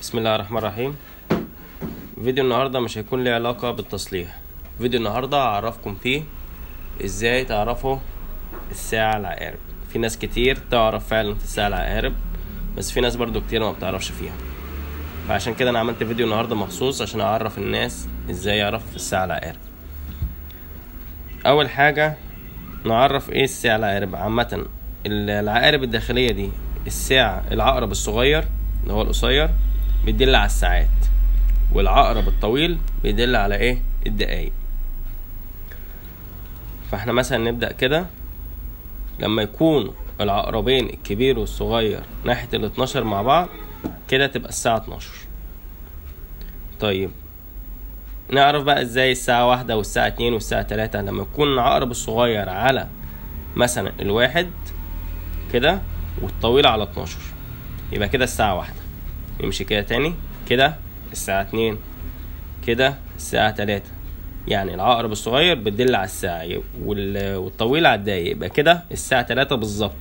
بسم الله الرحمن الرحيم فيديو النهارده مش هيكون ليه علاقة بالتصليح فيديو النهارده هعرفكم فيه ازاي تعرفوا الساعة العقارب في ناس كتير تعرف فعلا في الساعة العقارب بس في ناس برضو كتير ما بتعرفش فيها فعشان كده انا عملت فيديو النهارده مخصوص عشان اعرف الناس ازاي يعرفوا في الساعة العقارب اول حاجة نعرف ايه الساعة العقارب عامة العقارب الداخلية دي الساعة العقرب الصغير اللي هو القصير بيدل على الساعات والعقرب الطويل بيدل على ايه الدقايق فاحنا مثلا نبدأ كده لما يكون العقربين الكبير والصغير ناحية ال 12 مع بعض كده تبقى الساعة 12 طيب نعرف بقى ازاي الساعة واحدة والساعة اتنين والساعة تلاتة لما يكون العقرب الصغير على مثلا الواحد كده والطويل على 12 يبقى كده الساعة واحدة يمشي كده تاني كده الساعة اتنين كده الساعة تلاتة يعني العقرب الصغير بتدل على الساعة وال- والطويل على الدقايق يبقى كده الساعة تلاتة بالظبط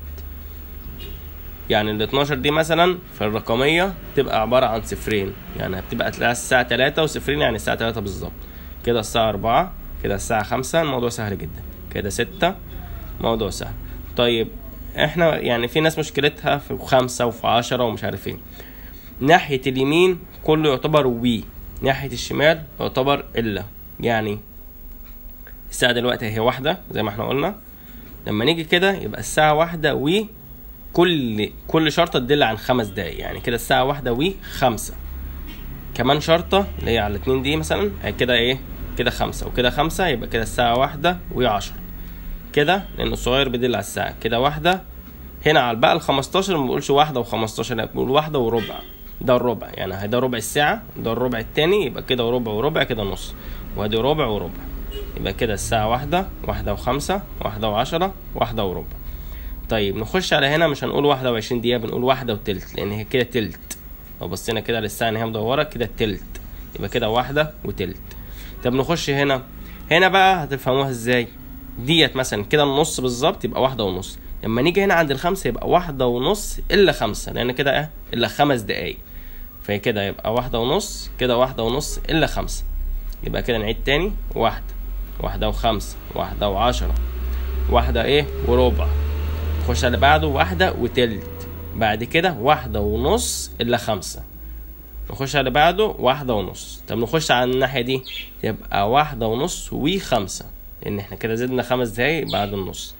يعني ال 12 دي مثلا في الرقمية تبقى عبارة عن صفرين يعني بتبقى تلاقيها الساعة تلاتة وصفرين يعني الساعة تلاتة بالظبط كده الساعة أربعة كده الساعة خمسة الموضوع سهل جدا كده ستة موضوع سهل طيب احنا يعني في ناس مشكلتها في خمسة وفي عشرة ومش عارف ايه ناحية اليمين كله يعتبر وي ناحية الشمال يعتبر إلا يعني الساعة دلوقتي هي واحدة زي ما احنا قلنا لما نيجي كده يبقى الساعة واحدة وي كل كل شرطة تدل عن خمس دقايق يعني كده الساعة واحدة وي خمسة كمان شرطة اللي هي على الاتنين دي مثلا هي كده ايه كده خمسة وكده خمسة يبقى كده الساعة واحدة وي عشرة كده لأن الصغير بيدل على الساعة كده واحدة هنا على بقى ال 15 ما بقولش واحدة وخمستاشر لا بقول واحدة وربع ده الربع يعني ده ربع الساعة ده الربع التاني يبقى كده وربع وربع كده نص وادي ربع وربع يبقى كده الساعة واحدة واحدة وخمسة واحدة وعشرة واحدة وربع طيب نخش على هنا مش هنقول واحدة وعشرين دقيقة بنقول واحدة وتلت لأن هي كده تلت لو بصينا كده للساعة إن هي مدورة كده تلت يبقى كده واحدة وتلت طب نخش هنا هنا بقى هتفهموها ازاي ديت مثلا كده النص بالظبط يبقى واحدة ونص لما نيجي هنا عند الخمسة يبقى واحدة ونص إلا خمسة لأن كده إيه إلا خمس دقايق فهي كده يبقى واحدة ونص كده واحدة ونص إلا خمسة يبقى كده نعيد تاني واحدة واحدة وخمسة واحدة وعشرة واحدة إيه وربع نخش على اللي بعده واحدة وتلت بعد كده واحدة ونص إلا خمسة نخش على اللي بعده واحدة ونص طب نخش على الناحية دي يبقى واحدة ونص وخمسة لأن احنا كده زدنا خمس دقايق بعد النص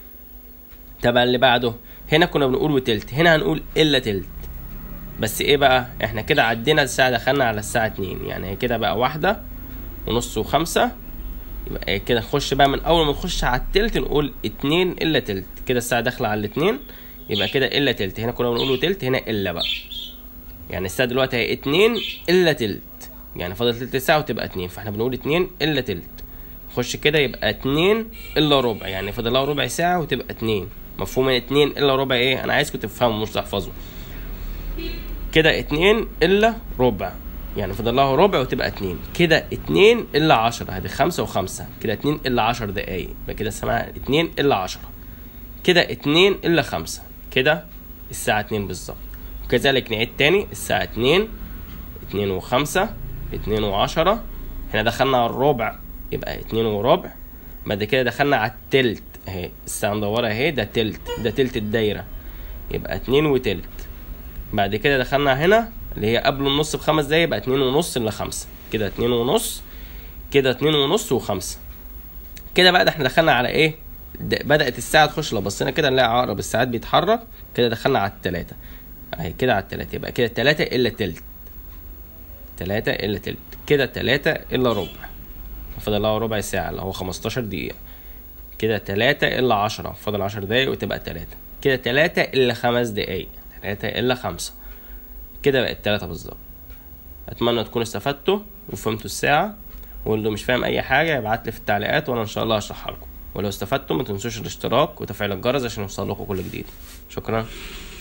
طب اللي بعده هنا كنا بنقول وتلت هنا هنقول إلا تلت بس ايه بقى احنا كده عدينا الساعة دخلنا على الساعة اتنين يعني هي كده بقى واحدة ونص وخمسة يبقى إيه كده نخش بقى من أول ما نخش على التلت نقول اتنين إلا تلت كده الساعة داخلة على الاتنين يبقى كده إلا تلت هنا كنا بنقول وتلت هنا إلا بقى يعني الساعة دلوقتي هي اتنين إلا تلت يعني فاضل تلت ساعة وتبقى اتنين فاحنا بنقول اتنين إلا تلت نخش كده يبقى اتنين إلا ربع يعني فاضل لها ربع ساعة وتبقى اتنين مفهوم من اتنين إلا ربع ايه أنا عايزكم تفهموا مش تحفظوا كده اتنين إلا ربع يعني فاضل لها ربع وتبقى اتنين كده اتنين إلا عشرة هدي خمسة وخمسة كده اتنين إلا عشر دقايق يبقى كده اسمها اتنين إلا عشرة كده اتنين إلا خمسة كده الساعة اتنين بالظبط وكذلك نعيد تاني الساعة اتنين اتنين وخمسة اتنين وعشرة هنا دخلنا على الربع يبقى اتنين وربع بعد كده دخلنا على التلت اهي الساعة مدورة اهي ده تلت ده تلت الدايرة يبقى اتنين وتلت بعد كده دخلنا هنا اللي هي قبل النص بخمس دقايق يبقى اتنين ونص إلا خمسة كده اتنين ونص كده اتنين ونص وخمسة كده بقى ده احنا دخلنا على ايه د- بدأت الساعة تخش لو بصينا كده نلاقي عقرب الساعات بيتحرك كده دخلنا على التلاتة اهي كده على التلاتة يبقى كده تلاتة إلا تلت تلاتة إلا تلت كده تلاتة إلا ربع فاضل لها ربع ساعة اللي هو خمستاشر دقيقة كده تلاتة إلا عشرة فاضل عشر دقايق وتبقى تلاتة كده تلاتة إلا خمس دقايق تلاتة إلا خمسة كده بقت تلاتة بالظبط أتمنى تكونوا استفدتوا وفهمتوا الساعة واللي مش فاهم أي حاجة يبعتلي في التعليقات وأنا إن شاء الله هشرحها لكم ولو استفدتوا ما تنسوش الاشتراك وتفعيل الجرس عشان يوصل لكم كل جديد شكرا